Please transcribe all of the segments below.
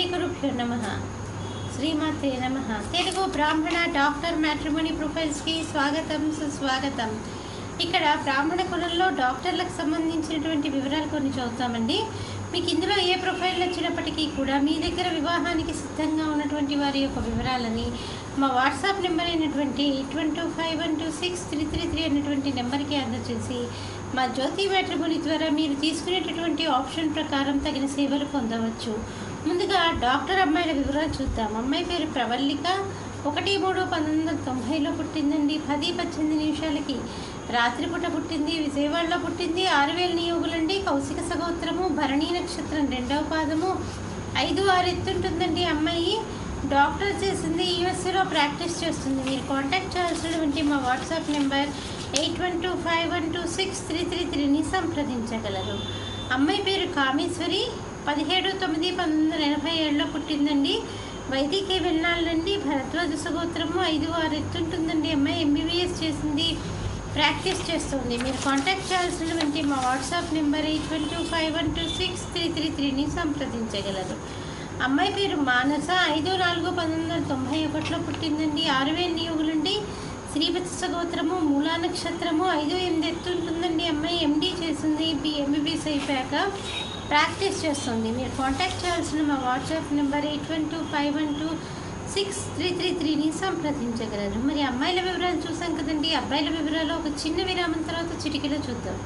గురుభ్యో నమ శ్రీమాతే నమ తెలుగు బ్రాహ్మణ డాక్టర్ మ్యాట్రిమోని ప్రొఫైల్స్కి స్వాగతం సుస్వాగతం ఇక్కడ బ్రాహ్మణ కులంలో డాక్టర్లకు సంబంధించినటువంటి వివరాలు కొన్ని చూద్దామండి మీకు ఇందులో ఏ ప్రొఫైల్ వచ్చినప్పటికీ కూడా మీ దగ్గర వివాహానికి సిద్ధంగా ఉన్నటువంటి వారి యొక్క వివరాలని మా వాట్సాప్ నెంబర్ అయినటువంటి eight one two five one two six three three three అనేటువంటి నెంబర్కి అందజేసి మా జ్యోతి మ్యాట్రిమోని ద్వారా మీరు తీసుకునేటటువంటి ఆప్షన్ ప్రకారం తగిన సేవలు పొందవచ్చు ముందుగా డాక్టర్ అమ్మాయిల వివరాలు చూద్దాం అమ్మాయి పేరు ప్రవల్లిక ఒకటి మూడు పంతొమ్మిది వందల తొంభైలో పుట్టిందండి పది పద్దెనిమిది నిమిషాలకి రాత్రిపూట పుట్టింది విజయవాడలో పుట్టింది ఆరు వేల నియోగులండి కౌశిక సగోత్రము భరణీ నక్షత్రం రెండవ పాదము ఐదు ఆరు ఎత్తుంటుందండి అమ్మాయి డాక్టర్ చేసింది యూఎస్ఏలో ప్రాక్టీస్ చేస్తుంది మీరు కాంటాక్ట్ చేయాల్సినటువంటి మా WhatsApp number eight one two five one two six three three త్రీని సంప్రదించగలరు అమ్మాయి పేరు కామేశ్వరి పదిహేడు తొమ్మిది పంతొమ్మిది వందల ఎనభై ఏడులో పుట్టిందండి వైదికే వెళ్ళాలండి భరద్వాజ సగోత్రము ఐదు ఆరు ఎత్తుంటుందండి అమ్మాయి ఎంబీబీఎస్ చేసింది ప్రాక్టీస్ చేస్తుంది మీరు కాంటాక్ట్ చేయాల్సినటువంటి మా WhatsApp number eight one two five one two six three three త్రీని సంప్రదించగలరు అమ్మాయి పేరు మానస ఐదు నాలుగు పంతొమ్మిది వందల తొంభై ఒకటిలో పుట్టిందండి ఆరు వేల నియోగులండి శ్రీవత్స గోత్రము మూలా నక్షత్రము ఐదు ఎనిమిది ఎత్తుంటుందండి అమ్మాయి ఎండీ చేసింది బి ఎంబీబీఎస్ అయిపోయాక ప్రాక్టీస్ చేస్తుంది మీరు కాంటాక్ట్ చేయాల్సిన మా WhatsApp number eight one two five one two six three three త్రీని సంప్రదించగలరు మరి అమ్మాయిల వివరాలు చూసాం కదండి అబ్బాయిల వివరాలు ఒక చిన్న విరామం తర్వాత చిటికలో చూద్దాం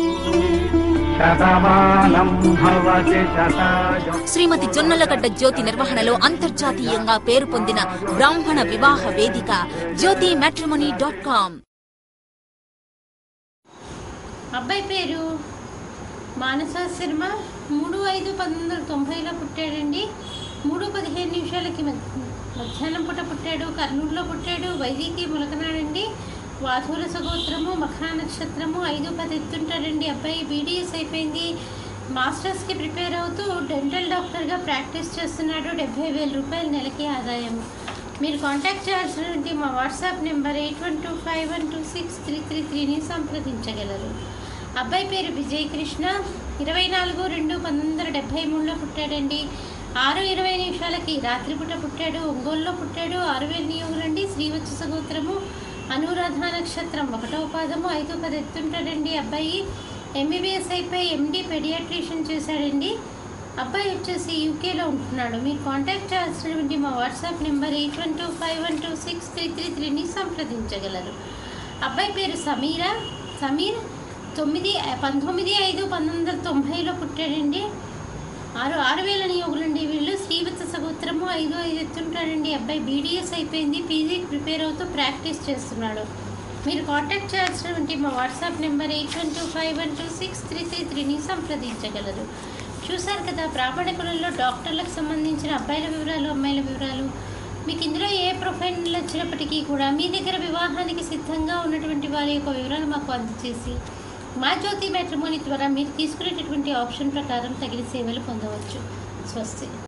శతమానం భవతి శతాయు శ్రీమతి జొన్నలగడ్డ జ్యోతి నిర్వహణలో అంతర్జాతీయంగా పేరు పొందిన బ్రాహ్మణ వివాహ వేదిక జ్యోతి మ్యాట్రిమోనీ డాట్ కామ్ అబ్బాయి పేరు మానస శర్మ మూడు ఐదు పంతొమ్మిది వందల తొంభైలో పుట్టాడండి మూడు పదిహేను నిమిషాలకి మధ్య- మధ్యాహ్నం పూట పుట్టాడు కర్నూలులో పుట్టాడు వైదికి ములకనాడండి వాధువుల సగోత్రము మఖా నక్షత్రము ఐదు పది ఎత్తుంటాడండి అబ్బాయి బీడీఎస్ అయిపోయింది మాస్టర్స్కి ప్రిపేర్ అవుతూ డెంటల్ డాక్టర్గా ప్రాక్టీస్ చేస్తున్నాడు డెబ్బై వేల రూపాయలు నెలకి ఆదాయం మీరు కాంటాక్ట్ చేయాల్సినటువంటి మా WhatsApp number eight one two five one two six three three త్రీని సంప్రదించగలరు అబ్బాయి పేరు విజయ్ కృష్ణ ఇరవై నాలుగు రెండు పంతొమ్మిది వందల డెబ్బై మూడులో పుట్టాడండి ఆరు ఇరవై నిమిషాలకి రాత్రిపూట పుట్టాడు ఒంగోలులో పుట్టాడు ఆరు వేల నియోగులండి శ్రీవత్స సగోత్రము అనురాధ నక్షత్రం ఒకటో పాదము ఐదు పది ఎత్తుంటాడండి అబ్బాయి ఎంబీబీఎస్ అయిపోయి ఎండి పెడియాట్రిషియన్ చేశాడండి అబ్బాయి వచ్చేసి యూకేలో ఉంటున్నాడు మీరు కాంటాక్ట్ చేయాల్సినటువంటి మా WhatsApp number eight one two five one two six three three త్రీని సంప్రదించగలరు అబ్బాయి పేరు సమీరా సమీర్ తొమ్మిది పంతొమ్మిది ఐదు పంతొమ్మిది వందల తొంభైలో పుట్టాడండి ఆరు ఆరు వేల నియోగులండి వీళ్ళు శ్రీవత్స సగోత్రము ఐదు ఐదు ఎత్తుంటాడండి అబ్బాయి బీడీఎస్ అయిపోయింది పీజీకి ప్రిపేర్ అవుతూ ప్రాక్టీస్ చేస్తున్నాడు మీరు కాంటాక్ట్ చేయాల్సినటువంటి మా WhatsApp number eight one two five one two six three three త్రీని సంప్రదించగలరు చూశారు కదా బ్రాహ్మణ కులంలో డాక్టర్లకు సంబంధించిన అబ్బాయిల వివరాలు అమ్మాయిల వివరాలు మీకు ఇందులో ఏ ప్రొఫైల్ వచ్చినప్పటికీ కూడా మీ దగ్గర వివాహానికి సిద్ధంగా ఉన్నటువంటి వారి యొక్క వివరాలు మాకు అందజేసి మా జ్యోతి మ్యాట్రిమోని ద్వారా మీరు తీసుకునేటటువంటి ఆప్షన్ ప్రకారం తగిన సేవలు పొందవచ్చు స్వస్తి